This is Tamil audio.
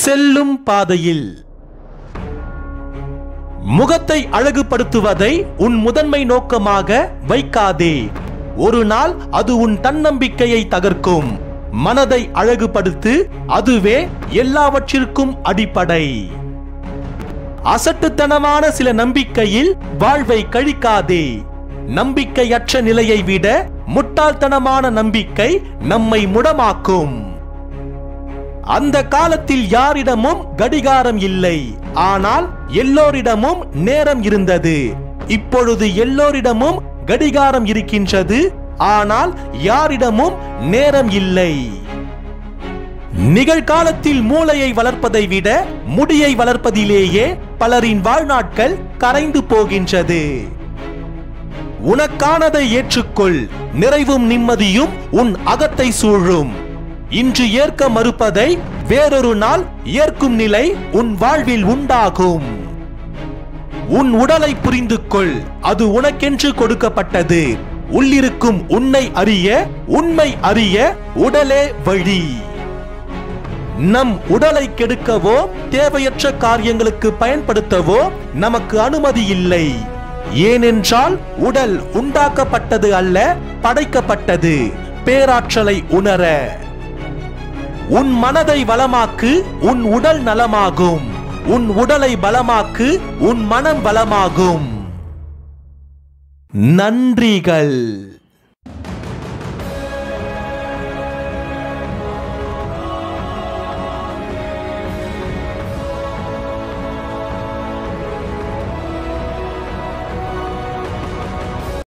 செல்லும் பாதையில் முகத்தை அழகுபடுத்துவதை உன் முதன்மை நோக்கமாக வைக்காதே ஒரு நாள் அது உன் தன்னம்பிக்கையை தகர்க்கும் மனதை அழகுபடுத்து அதுவே எல்லாவற்றிற்கும் அடிப்படை அசட்டுத்தனமான சில நம்பிக்கையில் வாழ்வை கழிக்காதே நம்பிக்கையற்ற நிலையை விட முட்டாள்தனமான நம்பிக்கை நம்மை முடமாக்கும் அந்த காலத்தில் யாரிடமும் கடிகாரம் இல்லை ஆனால் எல்லோரிடமும் நேரம் இருந்தது இப்பொழுது எல்லோரிடமும் கடிகாரம் இருக்கின்றது ஆனால் யாரிடமும் நேரம் இல்லை நிகழ்காலத்தில் மூளையை வளர்ப்பதை விட முடியை வளர்ப்பதிலேயே பலரின் வாழ்நாட்கள் கரைந்து போகின்றது உனக்கானதை ஏற்றுக்கொள் நிறைவும் நிம்மதியும் உன் அகத்தை சூழும் இன்று ஏற்க மறுப்பதை வேறொரு நாள் ஏற்கும் நிலை உன் வாழ்வில் உண்டாகும் உன் உடலை புரிந்து கொள் அது உனக்கென்று கொடுக்கப்பட்டது உள்ளிருக்கும் உன்னை அறிய உண்மை அறிய உடலே வழி நம் உடலை கெடுக்கவோ தேவையற்ற காரியங்களுக்கு பயன்படுத்தவோ நமக்கு அனுமதி இல்லை ஏனென்றால் உடல் உண்டாக்கப்பட்டது அல்ல படைக்கப்பட்டது பேராற்றலை உணர உன் மனதை வளமாக்கு உன் உடல் நலமாகும் உன் உடலை பலமாக்கு உன் மனம் பலமாகும் நன்றிகள்